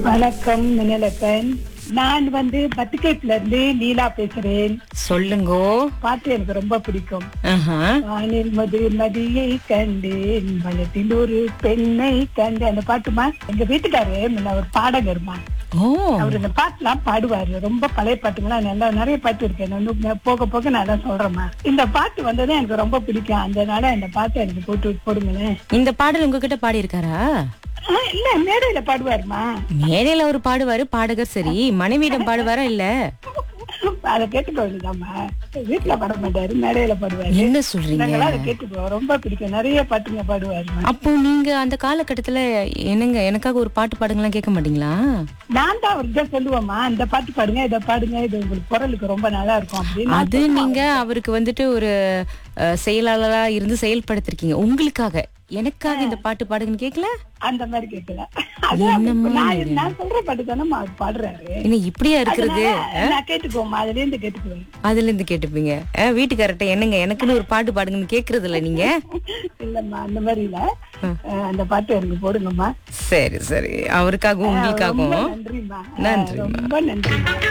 வணக்கம் மினலப்பன் நான் வந்து பத்துக்கேட்ல இருந்து லீலா பேசுறேன் சொல்லுங்கோ பாட்டு எனக்கு ரொம்ப பிடிக்கும் ஆஹா. வானில் மது நதியை கண்டேன் வனத்தில் ஒரு பெண்ணை கண்டேன் அந்த பாட்டுமா எங்க வீட்டுக்காரு முன்ன ஒரு பாடகர்மா ஓ அவர் இந்த பாட்டுலாம் பாடுவாரு ரொம்ப பழைய பாட்டுங்களாம் நல்லா நிறைய பாட்டு இருக்கு நான் இன்னும் போக போக நான் தான் சொல்றேம்மா இந்த பாட்டு வந்ததும் எனக்கு ரொம்ப பிடிக்கும் அதனால இந்த பாட்டை எனக்கு போட்டு போடுங்களேன் இந்த பாடல் உங்ககிட்ட பாடி இருக்காரா ஆ, இல்ல மேடையில பாடுவாருமா மேடையில ஒரு பாடுவாரு பாடகர் சரி மனைவியிடம் பாடுவாரா இல்ல அதை கேட்டுக்க வேண்டியதாம்மா வீட்டுல பாட மாட்டாரு மேடையில பாடுவாரு என்ன சொல்றீங்க நாங்களாம் அதை கேட்டுக்குவோம் ரொம்ப பிடிக்கும் நிறைய பாட்டுங்க பாடுவாரு அப்போ நீங்க அந்த காலகட்டத்துல என்னங்க எனக்காக ஒரு பாட்டு பாடுங்கலாம் கேட்க மாட்டீங்களா நான் தான் அவர்கிட்ட சொல்லுவேம்மா இந்த பாட்டு பாடுங்க இதை பாடுங்க இது உங்களுக்கு குரலுக்கு ரொம்ப நல்லா இருக்கும் அப்படின்னு அது நீங்க அவருக்கு வந்துட்டு ஒரு அஹ், செயலாளரா இருந்து செயல்படுத்திருக்கீங்க உங்களுக்காக எனக்காக இந்த பாட்டு பாடுங்கன்னு கேக்கல அந்த மாதிரி கேட்கல அதான் என்னம்மா நான் நான் சொல்ற பாட்டு தானே அவர் பாடுறாரு என்ன இப்படியா இருக்கிறது அதனால நான் கேட்டுக்குவோம்மா அதுல இருந்து கேட்டுக்குவேன் அதுல இருந்து கேட்டுப்பீங்க அஹ், வீட்டுக்காரர்ட்ட என்னங்க எனக்குன்னு ஒரு பாட்டு பாடுங்கன்னு கேக்குறது இல்ல நீங்க இல்லம்மா அந்த மாதிரி இல்ல அஹ், அந்த பாட்டு எனக்கு போடுங்கம்மா சரி சரி அவருக்காகவும் ரொம்ப உங்களுக்காகவும் நன்றிம்மா நன்றிம்மா. ரொம்ப நன்றிம்மா